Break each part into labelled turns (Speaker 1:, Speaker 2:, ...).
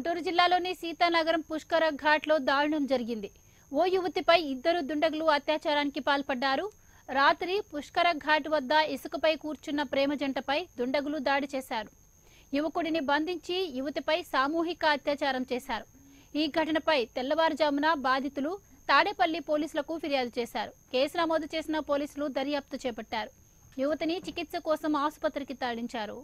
Speaker 1: గుంటూరు జిల్లాలోని సీతానగరం పుష్కర ఘాట్లో దారుణం జరిగింది ఓ యువతిపై ఇద్దరు దుండగులు అత్యాచారానికి పాల్పడ్డారు రాత్రి పుష్కర ఘాట్ వద్ద ఇసుకపై కూర్చున్న ప్రేమ జంటపై దుండగులు దాడి చేశారు యువకుడిని బంధించి యువతిపై సామూహిక అత్యాచారం చేశారు ఈ ఘటనపై తెల్లవారుజామున బాధితులు తాడేపల్లి పోలీసులకు ఫిర్యాదు చేశారు కేసు నమోదు చేసిన పోలీసులు దర్యాప్తు చేపట్టారు యువతిని చికిత్స కోసం ఆసుపత్రికి తరలించారు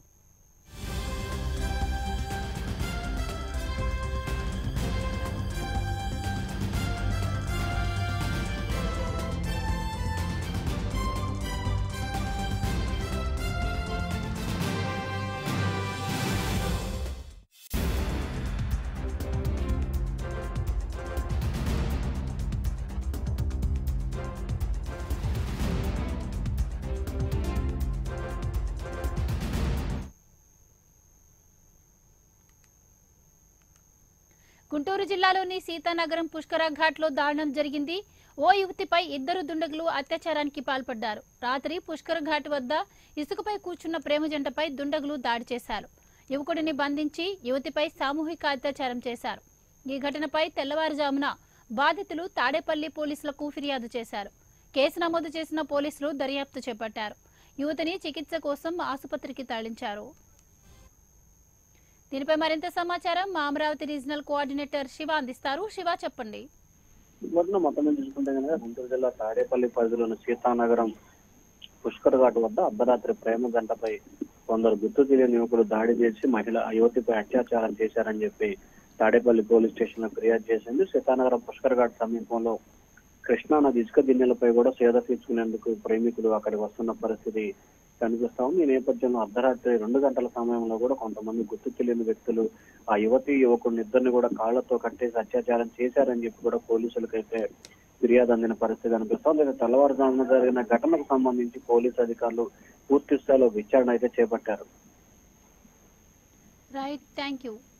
Speaker 1: గుంటూరు జిల్లాలోని సీతానగరం పుష్కర ఘాట్లో దారుణం జరిగింది ఓ యువతిపై ఇద్దరు దుండగులు అత్యాచారానికి పాల్పడ్డారు రాత్రి పుష్కర ఘాట్ వద్ద ఇసుకపై కూర్చున్న ప్రేమ జంటపై దుండగులు దాడి చేశారు యువకుడిని బంధించి యువతిపై సామూహిక అత్యాచారం చేశారు ఈ ఘటనపై తెల్లవారుజామున బాధితులు తాడేపల్లి పోలీసులకు ఫిర్యాదు చేశారు కేసు నమోదు చేసిన పోలీసులు దర్యాప్తు చేపట్టారు యువతిని చికిత్స కోసం ఆసుపత్రికి తరలించారు దీనిపై మరింత సమాచారం మా అమరావతి రీజనల్ కోఆర్డినేటర్ శివ అందిస్తారు శివ చెప్పండి
Speaker 2: మొదట మొత్తం మీద చూసుకుంటే కనుక గుంటూరు జిల్లా తాడేపల్లి పరిధిలోని సీతానగరం పుష్కర్ ఘాట్ వద్ద అర్ధరాత్రి ప్రేమ గంటపై కొందరు గుర్తు తెలియని యువకులు దాడి చేసి మహిళ ఆ యువతిపై అత్యాచారం చేశారని చెప్పి తాడేపల్లి పోలీస్ స్టేషన్ లో ఫిర్యాదు చేసింది సీతానగరం పుష్కర్ ఘాట్ సమీపంలో కృష్ణా నది ఇసుక దిన్నెలపై కూడా సేద తీర్చుకునేందుకు ప్రేమికులు అక్కడికి వస్తున్న పరిస్థితి కనిపిస్తా ఉంది ఈ నేపథ్యంలో అర్ధరాత్రి రెండు గంటల సమయంలో కూడా కొంతమంది గుర్తు తెలియని వ్యక్తులు ఆ యువతి యువకుడిని ఇద్దరిని కూడా కాళ్లతో కట్టేసి అత్యాచారం చేశారని చెప్పి కూడా పోలీసులకైతే ఫిర్యాదు అందిన పరిస్థితి కనిపిస్తోంది లేదా తెల్లవారుజామున జరిగిన ఘటనకు సంబంధించి పోలీసు అధికారులు పూర్తి స్థాయిలో విచారణ అయితే చేపట్టారు
Speaker 1: రైట్ థ్యాంక్ యూ